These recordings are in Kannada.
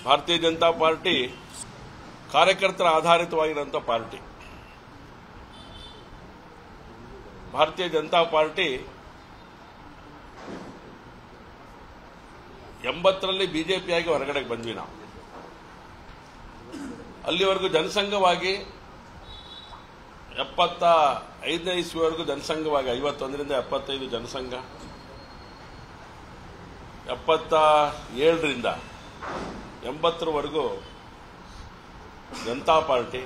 ಭಾರತೀಯ ಜನತಾ ಪಾರ್ಟಿ ಕಾರ್ಯಕರ್ತರ ಆಧಾರಿತವಾಗಿರುವಂಥ ಪಾರ್ಟಿ ಭಾರತೀಯ ಜನತಾ ಪಾರ್ಟಿ ಎಂಬತ್ತರಲ್ಲಿ ಬಿಜೆಪಿಯಾಗಿ ಹೊರಗಡೆ ಬಂದ್ವಿ ನಾವು ಅಲ್ಲಿವರೆಗೂ ಜನಸಂಘವಾಗಿ ಎಪ್ಪತ್ತ ಐದನೇ ಇಸ್ವಿವರೆಗೂ ಜನಸಂಘವಾಗಿ ಐವತ್ತೊಂದರಿಂದ ಎಪ್ಪತ್ತೈದು ಜನಸಂಘ ಎಪ್ಪತ್ತ ಏಳರಿಂದ ಎಂಬತ್ತರವರೆಗೂ ಜನತಾ ಪಾರ್ಟಿ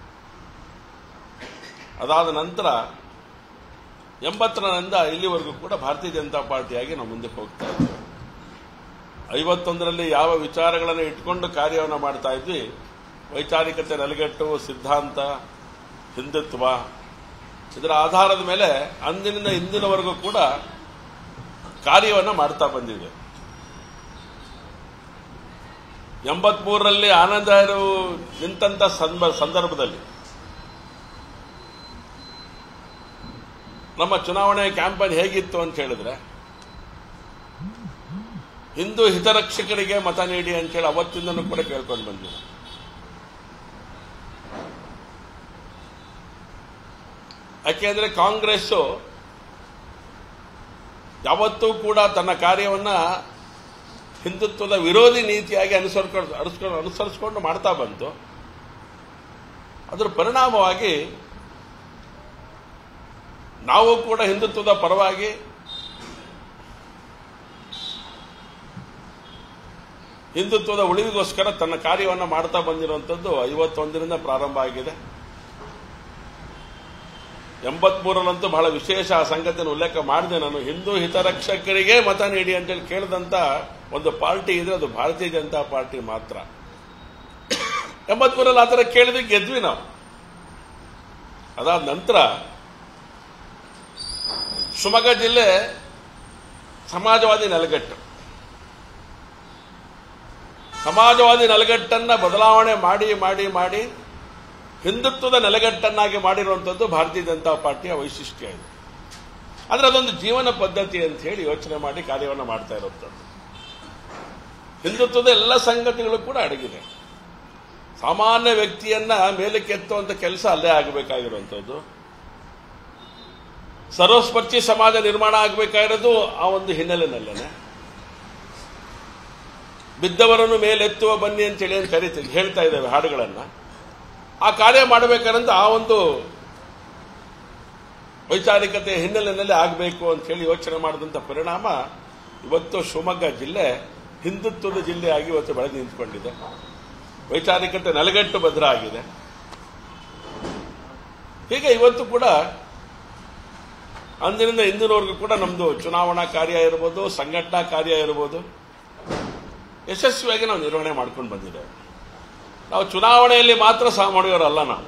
ಅದಾದ ನಂತರ ಎಂಬತ್ತರಿಂದ ಇಲ್ಲಿವರೆಗೂ ಕೂಡ ಭಾರತೀಯ ಜನತಾ ಪಾರ್ಟಿಯಾಗಿ ನಾವು ಮುಂದಕ್ಕೆ ಹೋಗ್ತಾ ಇದ್ವಿ ಐವತ್ತೊಂದರಲ್ಲಿ ಯಾವ ವಿಚಾರಗಳನ್ನು ಇಟ್ಕೊಂಡು ಕಾರ್ಯವನ್ನು ಮಾಡ್ತಾ ಇದ್ವಿ ವೈಚಾರಿಕತೆ ನೆಲೆಗಟ್ಟು ಸಿದ್ಧಾಂತ ಹಿಂದುತ್ವ ಇದರ ಆಧಾರದ ಮೇಲೆ ಅಂದಿನಿಂದ ಇಂದಿನವರೆಗೂ ಕೂಡ ಕಾರ್ಯವನ್ನು ಮಾಡ್ತಾ ಬಂದಿದೆ ಎಂಬತ್ಮೂರರಲ್ಲಿ ಆನಂದರು ನಿಂತಂತ ಸಂದ- ಸಂದರ್ಭದಲ್ಲಿ ನಮ್ಮ ಚುನಾವಣೆ ಕ್ಯಾಂಪೇನ್ ಹೇಗಿತ್ತು ಅಂತ ಹೇಳಿದ್ರೆ ಹಿಂದೂ ಹಿತರಕ್ಷಕರಿಗೆ ಮತ ನೀಡಿ ಅಂತೇಳಿ ಅವತ್ತಿಂದನೂ ಕೂಡ ಕೇಳ್ಕೊಂಡು ಬಂದಿಲ್ಲ ಯಾಕೆಂದ್ರೆ ಕಾಂಗ್ರೆಸ್ ಯಾವತ್ತೂ ಕೂಡ ತನ್ನ ಕಾರ್ಯವನ್ನ ಹಿಂದುತ್ವದ ವಿರೋಧಿ ನೀತಿಯಾಗಿ ಅನುಸರಿಸ್ಕೊಂಡು ಅನುಸ್ಕೊಂಡು ಅನುಸರಿಸಿಕೊಂಡು ಮಾಡ್ತಾ ಬಂತು ಅದರ ಪರಿಣಾಮವಾಗಿ ನಾವು ಕೂಡ ಹಿಂದುತ್ವದ ಪರವಾಗಿ ಹಿಂದುತ್ವದ ಉಳಿವಿಗೋಸ್ಕರ ತನ್ನ ಕಾರ್ಯವನ್ನು ಮಾಡ್ತಾ ಬಂದಿರುವಂಥದ್ದು ಐವತ್ತೊಂದರಿಂದ ಪ್ರಾರಂಭ ಆಗಿದೆ ಎಂಬತ್ಮೂರರಂತೂ ಬಹಳ ವಿಶೇಷ ಆ ಸಂಗತಿಯನ್ನು ಉಲ್ಲೇಖ ಮಾಡಿದೆ ನಾನು ಹಿಂದೂ ಹಿತರಕ್ಷಕರಿಗೆ ಮತ ನೀಡಿ ಅಂತೇಳಿ ಕೇಳಿದಂತ ಒಂದು ಪಾರ್ಟಿ ಇದೆ ಅದು ಭಾರತೀಯ ಜನತಾ ಪಾರ್ಟಿ ಮಾತ್ರ ಎಂಬತ್ಮೂರಲ್ಲಿ ಆ ಥರ ಕೇಳಿದ್ರೆ ಗೆದ್ವಿ ನಾವು ಅದಾದ ನಂತರ ಶಿವಮೊಗ್ಗ ಜಿಲ್ಲೆ ಸಮಾಜವಾದಿ ನೆಲಗಟ್ಟು ಸಮಾಜವಾದಿ ನೆಲಗಟ್ಟನ್ನ ಬದಲಾವಣೆ ಮಾಡಿ ಮಾಡಿ ಮಾಡಿ ಹಿಂದುತ್ವದ ನೆಲೆಗಟ್ಟನ್ನಾಗಿ ಮಾಡಿರುವಂಥದ್ದು ಭಾರತೀಯ ಜನತಾ ಪಾರ್ಟಿಯ ವೈಶಿಷ್ಟ್ಯ ಇದೆ ಆದರೆ ಅದೊಂದು ಜೀವನ ಪದ್ಧತಿ ಅಂತ ಹೇಳಿ ಯೋಚನೆ ಮಾಡಿ ಕಾರ್ಯವನ್ನು ಮಾಡ್ತಾ ಇರುವಂಥದ್ದು ಹಿಂದುತ್ವದ ಎಲ್ಲ ಸಂಗತಿಗಳು ಕೂಡ ಅಡಗಿದೆ ಸಾಮಾನ್ಯ ವ್ಯಕ್ತಿಯನ್ನ ಮೇಲಕ್ಕೆತ್ತುವಂತ ಕೆಲಸ ಅಲ್ಲೇ ಆಗಬೇಕಾಗಿರುವಂಥದ್ದು ಸರ್ವಸ್ಪರ್ಶಿ ಸಮಾಜ ನಿರ್ಮಾಣ ಆಗಬೇಕಾಗಿರೋದು ಆ ಒಂದು ಹಿನ್ನೆಲೆನಲ್ಲೇನೆ ಬಿದ್ದವರನ್ನು ಮೇಲೆತ್ತುವ ಬನ್ನಿ ಅಂತೇಳಿ ಅಂತ ಕರಿತೀವಿ ಹೇಳ್ತಾ ಇದ್ದೇವೆ ಹಾಡುಗಳನ್ನ ಆ ಕಾರ್ಯ ಮಾಡಬೇಕಾದಂತ ಆ ಒಂದು ವೈಚಾರಿಕತೆ ಹಿನ್ನೆಲೆಯಲ್ಲಿ ಆಗಬೇಕು ಅಂತ ಹೇಳಿ ಯೋಚನೆ ಮಾಡಿದಂಥ ಪರಿಣಾಮ ಇವತ್ತು ಶಿವಮೊಗ್ಗ ಜಿಲ್ಲೆ ಹಿಂದುತ್ವದ ಜಿಲ್ಲೆಯಾಗಿ ಇವತ್ತು ಬೆಳೆದು ನಿಂತ್ಕೊಂಡಿದೆ ವೈಚಾರಿಕತೆ ನೆಲೆಗಟ್ಟು ಭದ್ರ ಆಗಿದೆ ಹೀಗೆ ಇವತ್ತು ಕೂಡ ಅಂದಿನಿಂದ ಇಂದಿನವರೆಗೂ ಕೂಡ ನಮ್ಮದು ಚುನಾವಣಾ ಕಾರ್ಯ ಇರ್ಬೋದು ಸಂಘಟನಾ ಕಾರ್ಯ ಇರ್ಬೋದು ಯಶಸ್ವಿಯಾಗಿ ನಾವು ನಿರ್ವಹಣೆ ಮಾಡ್ಕೊಂಡು ಬಂದಿದ್ದೇವೆ ನಾವು ಚುನಾವಣೆಯಲ್ಲಿ ಮಾತ್ರ ಸಾಮಾನ್ಯವರಲ್ಲ ನಾವು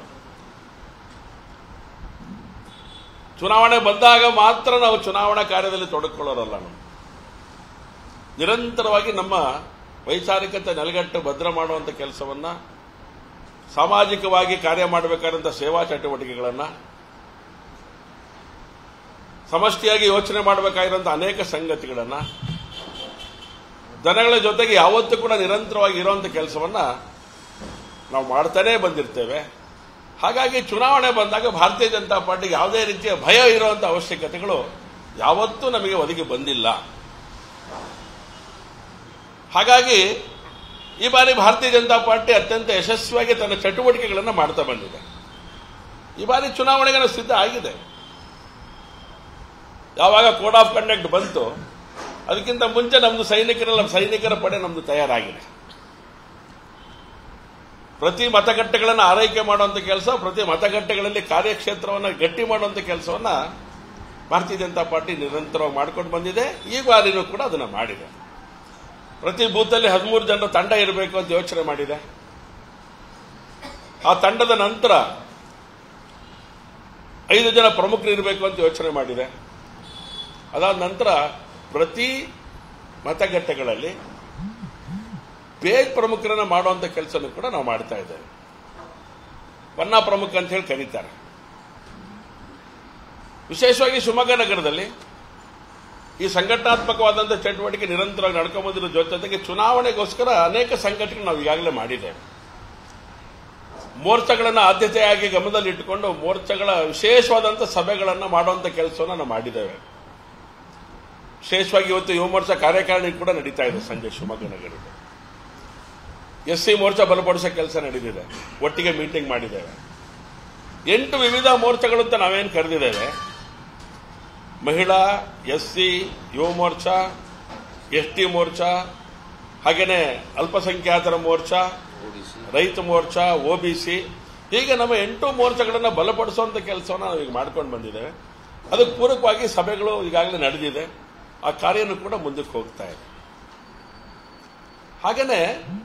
ಚುನಾವಣೆ ಬಂದಾಗ ಮಾತ್ರ ನಾವು ಚುನಾವಣಾ ಕಾರ್ಯದಲ್ಲಿ ತೊಡಗಿಕೊಳ್ಳೋರಲ್ಲ ನಾವು ನಿರಂತರವಾಗಿ ನಮ್ಮ ವೈಚಾರಿಕತೆ ನೆಲೆಗಟ್ಟು ಭದ್ರ ಮಾಡುವಂಥ ಕೆಲಸವನ್ನ ಸಾಮಾಜಿಕವಾಗಿ ಕಾರ್ಯ ಮಾಡಬೇಕಾದಂಥ ಸೇವಾ ಚಟುವಟಿಕೆಗಳನ್ನು ಸಮಷ್ಟಿಯಾಗಿ ಯೋಚನೆ ಮಾಡಬೇಕಾಗಿರುವಂಥ ಅನೇಕ ಸಂಗತಿಗಳನ್ನು ಜನಗಳ ಜೊತೆಗೆ ಯಾವತ್ತೂ ಕೂಡ ನಿರಂತರವಾಗಿ ಇರುವಂಥ ಕೆಲಸವನ್ನ ನಾವು ಮಾಡ್ತಾನೇ ಬಂದಿರ್ತೇವೆ ಹಾಗಾಗಿ ಚುನಾವಣೆ ಬಂದಾಗ ಭಾರತೀಯ ಜನತಾ ಪಾರ್ಟಿಗೆ ಯಾವುದೇ ರೀತಿಯ ಭಯ ಇರುವಂಥ ಅವಶ್ಯಕತೆಗಳು ಯಾವತ್ತೂ ನಮಗೆ ಒದಗಿ ಬಂದಿಲ್ಲ ಹಾಗಾಗಿ ಈ ಬಾರಿ ಭಾರತೀಯ ಜನತಾ ಪಾರ್ಟಿ ಅತ್ಯಂತ ಯಶಸ್ವಿಯಾಗಿ ತನ್ನ ಚಟುವಟಿಕೆಗಳನ್ನು ಮಾಡ್ತಾ ಬಂದಿದೆ ಈ ಬಾರಿ ಚುನಾವಣೆಗೆ ನಾವು ಸಿದ್ಧ ಆಗಿದೆ ಯಾವಾಗ ಕೋಡ್ ಆಫ್ ಕಂಡಕ್ಟ್ ಬಂತು ಅದಕ್ಕಿಂತ ಮುಂಚೆ ನಮ್ದು ಸೈನಿಕರೆಲ್ಲ ಸೈನಿಕರ ಪಡೆ ನಮ್ದು ತಯಾರಾಗಿದೆ ಪ್ರತಿ ಮತಗಟ್ಟೆಗಳನ್ನು ಆರೈಕೆ ಮಾಡುವಂಥ ಕೆಲಸ ಪ್ರತಿ ಮತಗಟ್ಟೆಗಳಲ್ಲಿ ಕಾರ್ಯಕ್ಷೇತ್ರವನ್ನು ಗಟ್ಟಿ ಮಾಡುವಂಥ ಕೆಲಸವನ್ನ ಭಾರತೀಯ ಜನತಾ ಪಾರ್ಟಿ ನಿರಂತರವಾಗಿ ಮಾಡ್ಕೊಂಡು ಬಂದಿದೆ ಈ ಬಾರಿನೂ ಕೂಡ ಅದನ್ನು ಮಾಡಿದೆ ಪ್ರತಿ ಬೂತಲ್ಲಿ ಹದಿಮೂರು ಜನರ ತಂಡ ಇರಬೇಕು ಅಂತ ಯೋಚನೆ ಮಾಡಿದೆ ಆ ತಂಡದ ನಂತರ ಐದು ಜನ ಪ್ರಮುಖರು ಇರಬೇಕು ಅಂತ ಯೋಚನೆ ಮಾಡಿದೆ ಅದಾದ ನಂತರ ಪ್ರತಿ ಮತಗಟ್ಟೆಗಳಲ್ಲಿ ಪೇಜ್ ಪ್ರಮುಖರನ್ನ ಮಾಡುವಂತ ಕೆಲಸನೂ ಕೂಡ ನಾವು ಮಾಡ್ತಾ ಇದ್ದೇವೆ ಪನ್ನ ಪ್ರಮುಖ ಅಂತ ಹೇಳಿ ಕರೀತಾರೆ ವಿಶೇಷವಾಗಿ ಶಿವಮೊಗ್ಗ ನಗರದಲ್ಲಿ ಈ ಸಂಘಟನಾತ್ಮಕವಾದಂಥ ಚಟುವಟಿಕೆ ನಿರಂತರವಾಗಿ ನಡ್ಕೊಂಬಂದಿರೋ ಜೊತೆಗೆ ಚುನಾವಣೆಗೋಸ್ಕರ ಅನೇಕ ಸಂಘಟನೆ ನಾವು ಈಗಾಗಲೇ ಮಾಡಿದ್ದೇವೆ ಮೋರ್ಚಾಗಳನ್ನು ಆದ್ಯತೆಯಾಗಿ ಗಮನದಲ್ಲಿ ಇಟ್ಟುಕೊಂಡು ಮೋರ್ಚಾಗಳ ವಿಶೇಷವಾದಂಥ ಸಭೆಗಳನ್ನು ಮಾಡುವಂಥ ಕೆಲಸವನ್ನು ನಾವು ಮಾಡಿದ್ದೇವೆ ವಿಶೇಷವಾಗಿ ಇವತ್ತು ಯುವ ಮೋರ್ಚಾ ಕಾರ್ಯಕಾರಿಣಿ ಕೂಡ ನಡೀತಾ ಇದೆ ಸಂಜೆ ಶಿವಮೊಗ್ಗ ನಗರದಲ್ಲಿ ಎಸ್ ಸಿ ಮೋರ್ಚಾ ಬಲಪಡಿಸೋ ಕೆಲಸ ನಡೆದಿದೆ ಒಟ್ಟಿಗೆ ಮೀಟಿಂಗ್ ಮಾಡಿದ್ದೇವೆ ಎಂಟು ವಿವಿಧ ಮೋರ್ಚಾಗಳು ಅಂತ ನಾವೇನು ಕರೆದಿದ್ದೇವೆ ಮಹಿಳಾ ಎಸ್ ಸಿ ಯುವ ಮೋರ್ಚಾ ಎಸ್ ಟಿ ಮೋರ್ಚಾ ಹಾಗೇನೆ ಅಲ್ಪಸಂಖ್ಯಾತರ ಮೋರ್ಚಾ ರೈತ ಮೋರ್ಚಾ ಒಬಿಸಿ ಹೀಗೆ ನಮ್ಮ ಎಂಟು ಮೋರ್ಚಾಗಳನ್ನು ಬಲಪಡಿಸುವಂತ ಕೆಲಸವನ್ನು ನಾವು ಈಗ ಮಾಡ್ಕೊಂಡು ಬಂದಿದ್ದೇವೆ ಅದಕ್ಕೆ ಪೂರಕವಾಗಿ ಸಭೆಗಳು ಈಗಾಗಲೇ ನಡೆದಿದೆ ಆ ಕಾರ್ಯನೂ ಕೂಡ ಮುಂದಕ್ಕೆ ಹೋಗ್ತಾ ಇದೆ ಹಾಗೇನೆ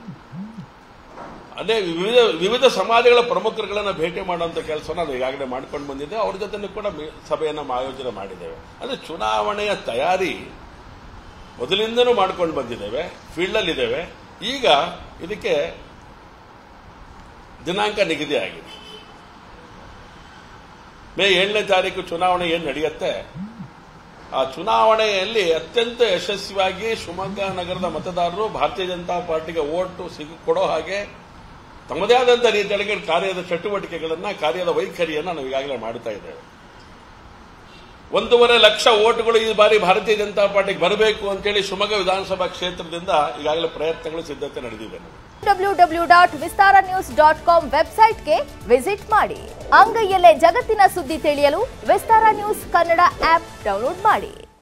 ಅದೇ ವಿವಿಧ ವಿವಿಧ ಸಮಾಜಗಳ ಪ್ರಮುಖರುಗಳನ್ನ ಭೇಟಿ ಮಾಡುವಂತ ಕೆಲಸವನ್ನು ನಾವು ಈಗಾಗಲೇ ಮಾಡ್ಕೊಂಡು ಬಂದಿದ್ದೆ ಅವ್ರ ಜೊತೆ ಕೂಡ ಮಿ- ಸಭೆಯನ್ನು ನಾವು ಆಯೋಜನೆ ಮಾಡಿದ್ದೇವೆ ಅಂದ್ರೆ ಚುನಾವಣೆಯ ತಯಾರಿ ಮೊದಲಿಂದನೂ ಮಾಡ್ಕೊಂಡು ಬಂದಿದ್ದೇವೆ ಫೀಲ್ಡಲ್ಲಿ ಇದ್ದೇವೆ ಈಗ ಇದಕ್ಕೆ ದಿನಾಂಕ ನಿಗದಿ ಆಗಿದೆ ಮೇ ಏಳನೇ ತಾರೀಕು ಚುನಾವಣೆ ಏನು ನಡೆಯುತ್ತೆ ಆ ಚುನಾವಣೆಯಲ್ಲಿ ಅತ್ಯಂತ ಯಶಸ್ವಿಯಾಗಿ ಶಿವಮೊಗ್ಗ ನಗರದ ಮತದಾರರು ಭಾರತೀಯ ಜನತಾ ಪಾರ್ಟಿಗೆ ಓಟು ಸಿಗ ಕೊಡೋ ಹಾಗೆ ತಮ್ಮದೇ ಆದಂಥ ರೀತಿಯೊಳಗೆ ಕಾರ್ಯದ ಚಟುವಟಿಕೆಗಳನ್ನ ಕಾರ್ಯದ ವೈಖರಿಯನ್ನ ನಾವು ಈಗಾಗಲೇ ಮಾಡ್ತಾ ಇದ್ದೇವೆ ಒಂದೂವರೆ ಲಕ್ಷ ಓಟುಗಳು ಈ ಬಾರಿ ಭಾರತೀಯ ಜನತಾ ಪಾರ್ಟಿಗೆ ಬರಬೇಕು ಅಂತೇಳಿ ಶಿವಮೊಗ್ಗ ವಿಧಾನಸಭಾ ಕ್ಷೇತ್ರದಿಂದ ಈಗಾಗಲೇ ಪ್ರಯತ್ನಗಳು ಸಿದ್ಧತೆ ನಡೆದಿದೆ ನಮಗೆ W W dot Vistara news dot com ವೆಬ್ಸೈಟ್ಗೆ ವಿಸಿಟ್ ಮಾಡಿ ಅಂಗೈಯಲ್ಲೇ ಜಗತ್ತಿನ ಸುದ್ದಿ ತಿಳಿಯಲು Vistara news Kannada app download ಮಾಡಿ